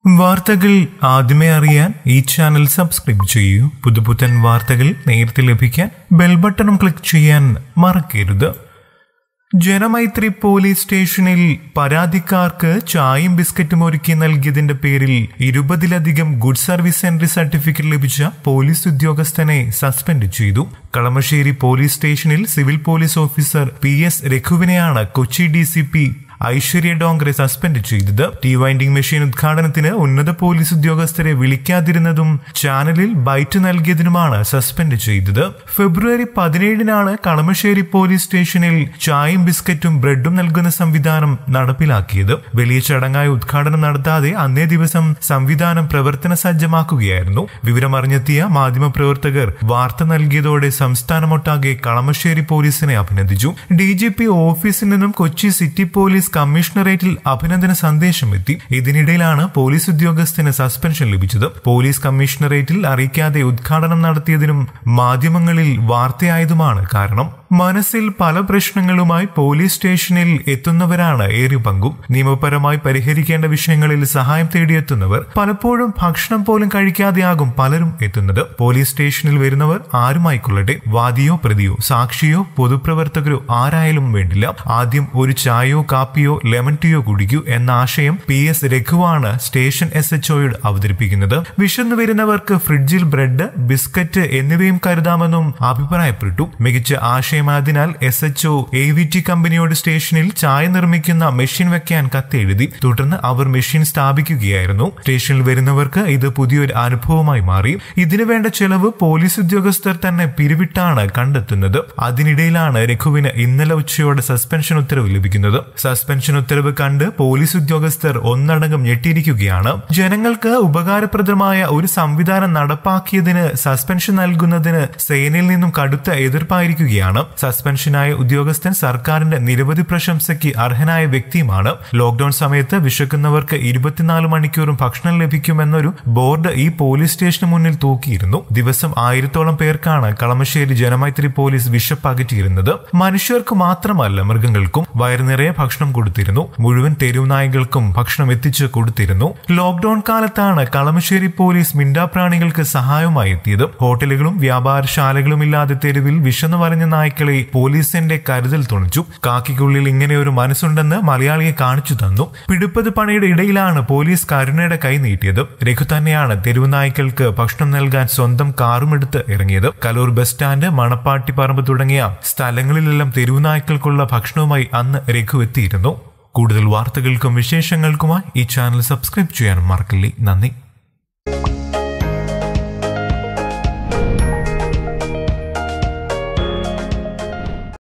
വാർത്തകൾ ആദ്യമേ അറിയാൻ ഈ ചാനൽ സബ്സ്ക്രൈബ് ചെയ്യൂ പുതുപുത്തൻ വാർത്തകൾ നേരത്തെ ലഭിക്കാൻ ബെൽ ബട്ടണും ക്ലിക്ക് ചെയ്യാൻ മറക്കരുത് ജനമൈത്രി പോലീസ് സ്റ്റേഷനിൽ പരാതിക്കാർക്ക് ചായയും ബിസ്ക്കറ്റും ഒരുക്കി നൽകിയതിന്റെ പേരിൽ ഇരുപതിലധികം ഗുഡ് സർവീസ് എൻട്രി സർട്ടിഫിക്കറ്റ് ലഭിച്ച പോലീസ് ഉദ്യോഗസ്ഥനെ സസ്പെൻഡ് ചെയ്തു കളമശ്ശേരി പോലീസ് സ്റ്റേഷനിൽ civil police officer P S രഘുവിനെയാണ് Kochi D C P Aishwarya Dongre suspend ചെയ്തത് ടീ വൈൻഡിംഗ് മെഷീൻ ഉദ്ഘാടനത്തിന് ഉന്നത പോലീസ് ഉദ്യോഗസ്ഥരെ വിളിക്കാതിരുന്നതും ചാനലിൽ ബൈറ്റ് നൽകിയതിനുമാണ് സസ്പെൻഡ് ചെയ്തത് ഫെബ്രുവരി പതിനേഴിനാണ് കളമശ്ശേരി പോലീസ് സ്റ്റേഷനിൽ ചായയും ബിസ്ക്കറ്റും ബ്രെഡും നൽകുന്ന സംവിധാനം നടപ്പിലാക്കിയത് വലിയ ചടങ്ങായ ഉദ്ഘാടനം നടത്താതെ അന്നേ ദിവസം സംവിധാനം പ്രവർത്തന സജ്ജമാക്കുകയായിരുന്നു വിവരമറിഞ്ഞെത്തിയ മാധ്യമപ്രവർത്തകർ വാർത്ത നൽകിയതോടെ സംസ്ഥാനമൊട്ടാകെ കളമശ്ശേരി പോലീസിനെ അഭിനന്ദിച്ചു ഡി ജി പി ഓഫീസിൽ നിന്നും കൊച്ചി സിറ്റി പോലീസ് കമ്മീഷണറേറ്റിൽ അഭിനന്ദന സന്ദേശം എത്തി ഇതിനിടയിലാണ് പോലീസ് ഉദ്യോഗസ്ഥന് സസ്പെൻഷൻ ലഭിച്ചത് പോലീസ് കമ്മീഷണറേറ്റിൽ അറിയിക്കാതെ ഉദ്ഘാടനം നടത്തിയതിനും മാധ്യമങ്ങളിൽ വാർത്തയായതുമാണ് കാരണം മനസ്സിൽ പല പ്രശ്നങ്ങളുമായി പോലീസ് സ്റ്റേഷനിൽ എത്തുന്നവരാണ് ഏറെ പങ്കും നിയമപരമായി പരിഹരിക്കേണ്ട വിഷയങ്ങളിൽ സഹായം തേടിയെത്തുന്നവർ പലപ്പോഴും ഭക്ഷണം പോലും കഴിക്കാതെയാകും പലരും എത്തുന്നത് പോലീസ് സ്റ്റേഷനിൽ വരുന്നവർ ആരുമായിക്കൊള്ളട്ടെ വാദിയോ പ്രതിയോ സാക്ഷിയോ പൊതുപ്രവർത്തകരോ ആരായാലും വേണ്ടില്ല ആദ്യം ഒരു ചായയോ കാപ്പിയോ ലെമൺ ടീയോ കുടിക്കൂ എന്ന ആശയം പി എസ് രഘുവാണ് സ്റ്റേഷൻ എസ് എച്ച് ഒയോട് അവതരിപ്പിക്കുന്നത് വിശന്നു വരുന്നവർക്ക് ഫ്രിഡ്ജിൽ ബ്രെഡ് ബിസ്ക്കറ്റ് എന്നിവയും കരുതാമെന്നും അഭിപ്രായപ്പെട്ടു മികച്ച ആശയമായതിനാൽ S H O A V T കമ്പനിയോട് സ്റ്റേഷനിൽ ചായ നിർമ്മിക്കുന്ന മെഷീൻ വെക്കാൻ കത്തെഴുതി തുടർന്ന് അവർ മെഷീൻ സ്ഥാപിക്കുകയായിരുന്നു സ്റ്റേഷനിൽ വരുന്നവർക്ക് ഇത് പുതിയൊരു അനുഭവമായി മാറി ഇതിനു വേണ്ട ചെലവ് പോലീസ് ഉദ്യോഗസ്ഥർ തന്നെ പിരിവിട്ടാണ് കണ്ടെത്തുന്നത് അതിനിടയിലാണ് രഘുവിന് ഇന്നലെ ഉച്ചയോടെ സസ്പെൻഷൻ ഉത്തരവ് ലഭിക്കുന്നത് സസ്പെൻഷൻ ഉത്തരവ് കണ്ട് പോലീസ് ഉദ്യോഗസ്ഥർ ഒന്നടങ്കം ഞെട്ടിയിരിക്കുകയാണ് ജനങ്ങൾക്ക് ഉപകാരപ്രദമായ ഒരു സംവിധാനം നടപ്പാക്കിയതിന് സസ്പെൻഷൻ നൽകുന്നതിന് സേനയിൽ നിന്നും കടുത്ത എതിർപ്പായിരിക്കുകയാണ് സസ്പെൻഷനായ ഉദ്യോഗസ്ഥൻ സർക്കാരിന്റെ നിരവധി പ്രശംസയ്ക്ക് അർഹനായ വ്യക്തിയുമാണ് ലോക്ഡൌൺ സമയത്ത് വിശക്കുന്നവർക്ക് ഇരുപത്തിനാല് മണിക്കൂറും ഭക്ഷണം ലഭിക്കുമെന്നൊരു ബോർഡ് ഈ പോലീസ് സ്റ്റേഷന് മുന്നിൽ തൂക്കിയിരുന്നു ദിവസം ആയിരത്തോളം പേർക്കാണ് കളമശ്ശേരി ജനമൈത്രി പോലീസ് വിശപ്പ് അകറ്റിയിരുന്നത് മനുഷ്യർക്ക് മാത്രമല്ല മൃഗങ്ങൾക്കും വയറു നിറയെ ഭക്ഷണം കൊടുത്തിരുന്നു മുഴുവൻ തെരുവ് നായ്കൾക്കും ഭക്ഷണം എത്തിച്ചു കൊടുത്തിരുന്നു ലോക്ഡൌൺ കാലത്താണ് കളമശ്ശേരി പോലീസ് മിണ്ടാപ്രാണികൾക്ക് സഹായമായി എത്തിയത് ഹോട്ടലുകളും വ്യാപാരശാലകളും ഇല്ലാതെ തെരുവിൽ വിശന്നു വലഞ്ഞ നായ്ക്കളെ പോലീസിന്റെ കരുതൽ തുണച്ചു കാക്കിക്കുള്ളിൽ ഇങ്ങനെ ഒരു മനസ്സുണ്ടെന്ന് മലയാളിയെ കാണിച്ചു തന്നു പിടിപ്പത് പണിയുടെ ഇടയിലാണ് പോലീസ് കരുണയുടെ കൈ നീട്ടിയത് രഘു തന്നെയാണ് തെരുവ് നായ്ക്കൾക്ക് ഭക്ഷണം നൽകാൻ സ്വന്തം കാറുമെടുത്ത് ഇറങ്ങിയത് കലൂർ ബസ് സ്റ്റാൻഡ് മണപ്പാട്ടി പറമ്പ് തുടങ്ങിയ സ്ഥലങ്ങളിലെല്ലാം തെരുവ് നായ്ക്കൾക്കുള്ള ഭക്ഷണവുമായി അന്ന് രഘു എത്തിയിരുന്നു കൂടുതൽ വാർത്തകൾക്കും വിശേഷങ്ങൾക്കുമായി ഈ ചാനൽ സബ്സ്ക്രൈബ് ചെയ്യാൻ മറക്കില്ലേ നന്ദി